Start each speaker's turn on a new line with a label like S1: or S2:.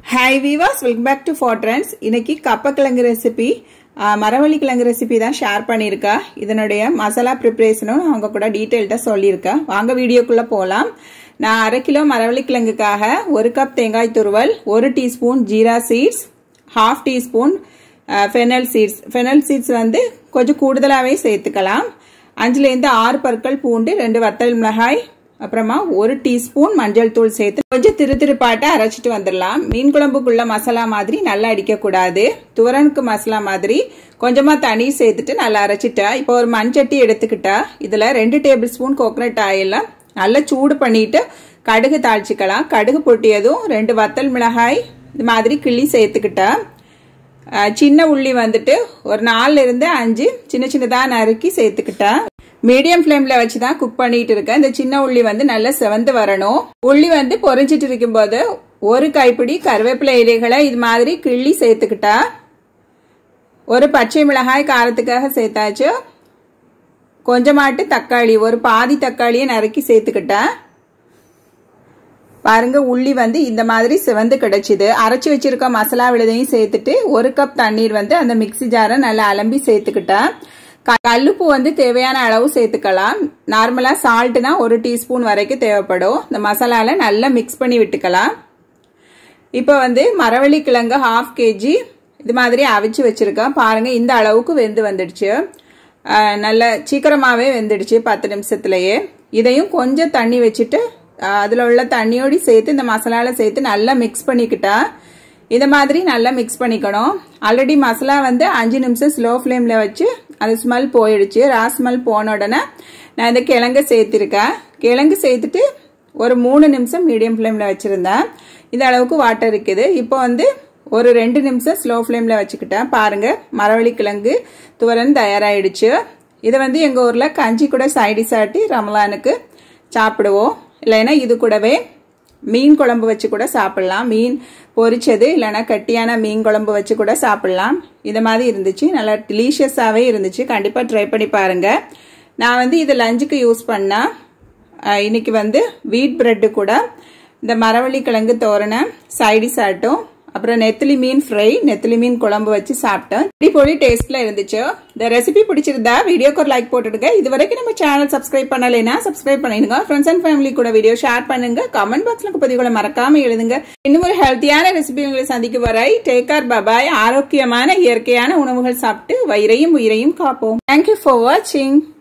S1: hi viewers welcome back to for trends இன்னைக்கு கப்பக்கிழங்கு recipe மரவள்ளி கிழங்கு ரெசிபி தான் ஷேர் பண்ணியிருக்கா இதனுடைய மசாலா ப்ரிப்ரேஷனும் அவங்க கூட டீட்டெயில்டாக சொல்லியிருக்கேன் வாங்க வீடியோக்குள்ளே போகலாம் நான் அரை கிலோ மரவள்ளி கிழங்குக்காக ஒரு கப் தேங்காய் துருவல் ஒரு teaspoon jeera seeds half teaspoon fennel seeds fennel seeds வந்து கொஞ்சம் கூடுதலாகவே சேர்த்துக்கலாம் அஞ்சுலேருந்து ஆறு பற்கள் பூண்டு ரெண்டு வத்தல் மிளகாய் அப்புறமா ஒரு டீஸ்பூன் மஞ்சள் தூள் சேர்த்து கொஞ்சம் திரு திருப்பாட்ட அரைச்சிட்டு வந்துடலாம் மீன் குழம்புக்குள்ள மசாலா மாதிரி நல்லா அடிக்கக்கூடாது துவரனுக்கு மசாலா மாதிரி கொஞ்சமா தண்ணி சேர்த்துட்டு நல்லா அரைச்சிட்டா இப்போ ஒரு மண்சட்டி எடுத்துக்கிட்டா இதுல ரெண்டு டேபிள் ஸ்பூன் கோகனட் ஆயில நல்லா சூடு பண்ணிட்டு கடுகு தாளிச்சுக்கலாம் கடுகு பொட்டியதும் ரெண்டு வத்தல் மிளகாய் இது மாதிரி கிள்ளி சேர்த்துக்கிட்டா சின்ன உள்ளி வந்துட்டு ஒரு நாலுல இருந்து அஞ்சு சின்ன சின்னதாக நறுக்கி சேர்த்துக்கிட்டா மீடியம் ஃப்ளேம்ல வச்சு தான் குக் பண்ணிட்டு இருக்கேன் இந்த சின்ன உள்ளி வந்து நல்லா செவந்து வரணும் உள்ளி வந்து பொறிஞ்சிட்டு இருக்கும்போது ஒரு கைப்பிடி கருவேப்பிலை இலைகளை இது மாதிரி கிள்ளி சேர்த்துக்கிட்டா ஒரு பச்சை மிளகாய் காரத்துக்காக சேர்த்தாச்சு கொஞ்சமாட்டு தக்காளி ஒரு பாதி தக்காளியை நறுக்கி சேர்த்துக்கிட்டா பாருங்க உள்ளி வந்து இந்த மாதிரி சிவந்து கிடைச்சிது அரைச்சி வச்சிருக்க மசாலா விழுதையும் சேர்த்துட்டு ஒரு கப் தண்ணீர் வந்து அந்த மிக்சி ஜாரை நல்லா அலம்பி சேர்த்துக்கிட்டா கல்லுப்பு வந்து தேவையான அளவு சேர்த்துக்கலாம் நார்மலா சால்ட்னா ஒரு டீஸ்பூன் வரைக்கும் தேவைப்படும் இந்த மசாலால நல்லா மிக்ஸ் பண்ணி விட்டுக்கலாம் இப்போ வந்து மரவள்ளி கிழங்கு ஹாஃப் கேஜி இது மாதிரி அவிச்சு வச்சிருக்கேன் பாருங்க இந்த அளவுக்கு வெந்து வந்துடுச்சு நல்ல சீக்கிரமாவே வெந்துடுச்சு பத்து நிமிஷத்துலயே இதையும் கொஞ்சம் தண்ணி வச்சுட்டு அதில் உள்ள தண்ணியோடு சேர்த்து இந்த மசாலாவில் சேர்த்து நல்லா மிக்ஸ் பண்ணிக்கிட்டா இதை மாதிரி நல்லா மிக்ஸ் பண்ணிக்கணும் ஆல்ரெடி மசாலா வந்து அஞ்சு நிமிஷம் ஸ்லோ ஃப்ளேமில் வச்சு அது ஸ்மெல் போயிடுச்சு ரா ஸ்மெல் போன உடனே நான் இந்த கிழங்கு சேர்த்திருக்கேன் கிழங்கு சேர்த்துட்டு ஒரு மூணு நிமிஷம் மீடியம் ஃப்ளேமில் வச்சுருந்தேன் இந்த அளவுக்கு வாட்டர் இருக்குது இப்போ வந்து ஒரு ரெண்டு நிமிஷம் ஸ்லோ ஃப்ளேமில் வச்சுக்கிட்டேன் பாருங்க மரவள்ளி கிழங்கு துவரன் தயாராகிடுச்சு இதை வந்து எங்கள் ஊரில் கஞ்சி கூட சைடிஸ் ஆட்டி ரமலானுக்கு சாப்பிடுவோம் இல்லைன்னா இது கூடவே மீன் குழம்பு வச்சு கூட சாப்பிடலாம் மீன் பொரிச்சது இல்லைன்னா கட்டியான மீன் குழம்பு வச்சு கூட சாப்பிடலாம் இது மாதிரி இருந்துச்சு நல்லா டெலிஷியஸாகவே இருந்துச்சு கண்டிப்பாக ட்ரை பண்ணி பாருங்க நான் வந்து இது லஞ்சுக்கு யூஸ் பண்ணேன் இன்னைக்கு வந்து வீட் பிரெட்டு கூட இந்த மரவள்ளி கிழங்கு தோரணை சைடிஸ் ஆட்டும் அப்புறம் நெத்திலி மீன் ஃப்ரை நெத்திலி மீன் குழம்பு வச்சு சாப்பிட்டேன் இப்படி போய் டேஸ்ட்ல இருந்துச்சு இந்த ரெசிபி பிடிச்சிருந்தா வீடியோக்கு ஒரு லைக் போட்டுடுங்க இது வரைக்கும் நம்ம சேனல் சப்ஸ்கிரைப் பண்ணலைன்னா சப்ஸ்கிரைப் பண்ணிடுங்க ஃப்ரெண்ட்ஸ் அண்ட் ஃபேமிலி கூட வீடியோ ஷேர் பண்ணுங்க கமெண்ட் பாக்ஸ்ல பதிவுகளை மறக்காம எழுதுங்க இன்னும் ஒரு ஹெல்த்தியான ரெசிபி உங்களை சந்திக்கும் வரை டேக் பபாய் ஆரோக்கியமான இயற்கையான உணவுகள் சாப்பிட்டு வயிறையும் உயிரையும் காப்போம் தேங்க்யூ ஃபார் வாட்சிங்